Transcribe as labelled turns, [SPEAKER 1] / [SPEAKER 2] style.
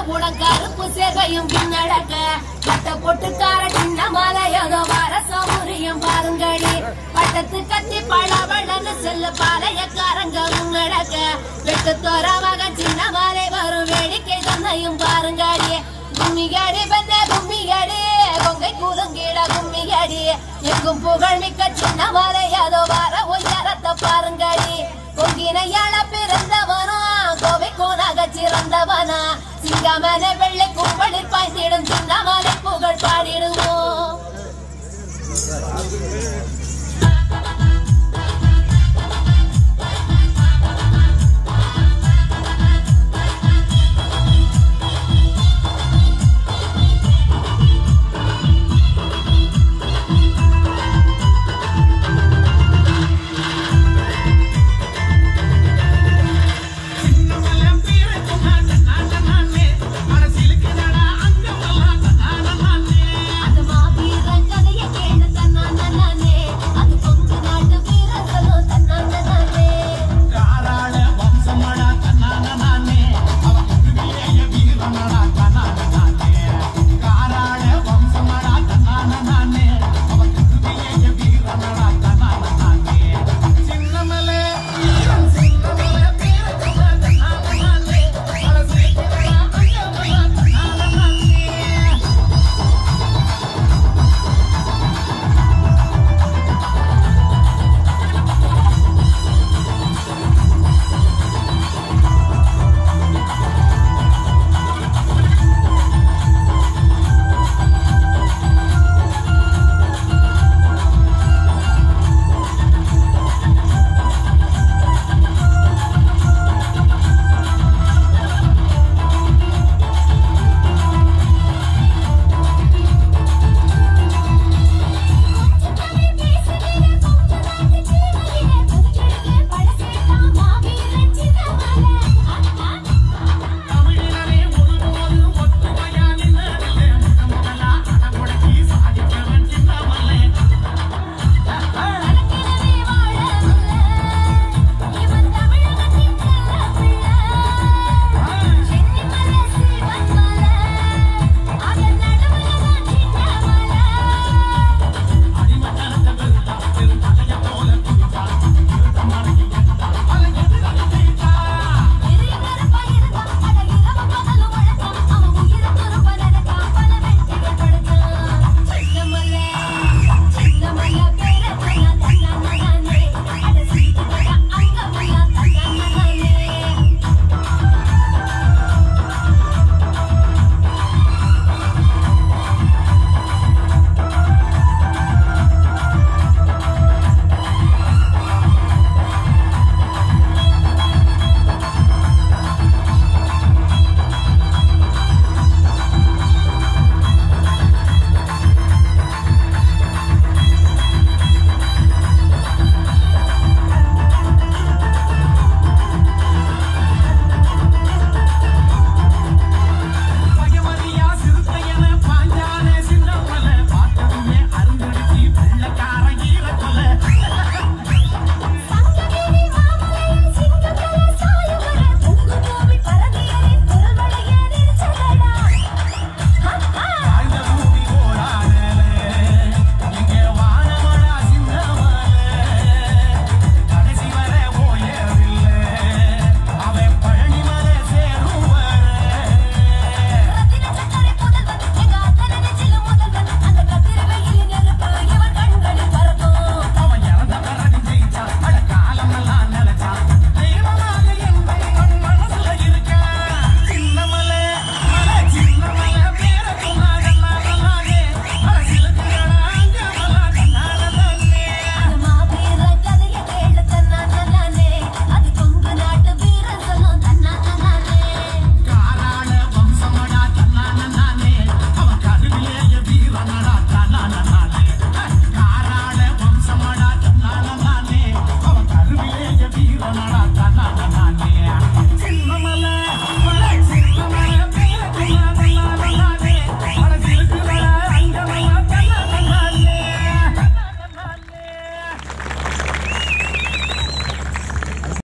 [SPEAKER 1] உடன் கருப்பு சேவையும் பின்னடக்க கட்ட பொட்டுக்கார சின்ன மலையதோ வர சௌரியம் பாருங்கடி பட்டத்து கத்தி பழவழன்னு செல்ல பாளையக்காரங்க உங்களக்க வெட்டு தோற மகன் சின்ன மலை வரும் வேடிக்கை தந்தையும் பாருங்கடி கும்மிகடி பெண்ண கும்மிகடி கொங்கை கூதங்கிட கும்மிகடி எங்கும் புகழ் மிக்க சின்ன மலை அதோ வர உயரத்தை பாருங்கடி கொங்கினையாள பிறந்தவனா கோவை கோனாக சிறந்தவனா சிங்கமன வெள்ளை கும்பலில் பாய்ந்திடும் சின்னமலை புகழ் பாடிடுவோம்